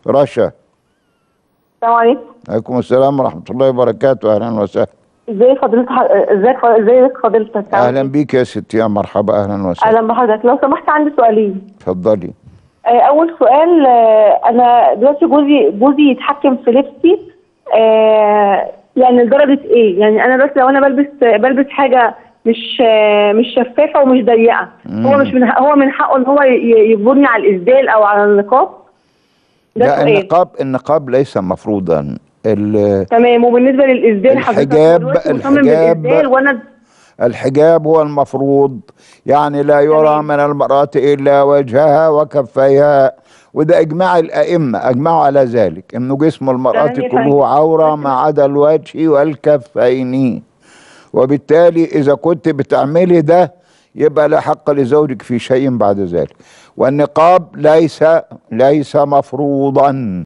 رشا السلام عليكم عليكم السلام ورحمة الله وبركاته أهلا وسهلا ازاي فضيلتك ازيك ف- ازيك فضيلتك أهلا بيك يا ستي يا مرحبا أهلا وسهلا اهلا بحضرتك لو سمحت عندي سؤالين اتفضلي آه، اول سؤال آه، انا دلوقتي جوزي جوزي يتحكم في لبسي آه، يعني لدرجه ايه يعني انا دلوقتي لو انا بلبس بلبس حاجه مش آه، مش شفافه ومش ضيقه هو مش من حق- هو من حقه ان هو ي- يجبرني على الاسدال او على النقاب ده لا سؤال النقاب النقاب ليس مفروضا ال- تمام وبالنسبه للاسدال حضرتك الحجاب- دلوقتي مصمم الحجاب- بالاسدال وانا الحجاب هو المفروض يعني لا يرى تمام. من المرأة إلا وجهها وكفيها وده إجماع الأئمة أجمعوا على ذلك إنه جسم المرأة تمام يا كله فندم. عورة ما عدا الوجه والكفين وبالتالي إذا كنت بتعملي ده يبقى لا حق لزوجك في شيء بعد ذلك والنقاب ليس ليس مفروضا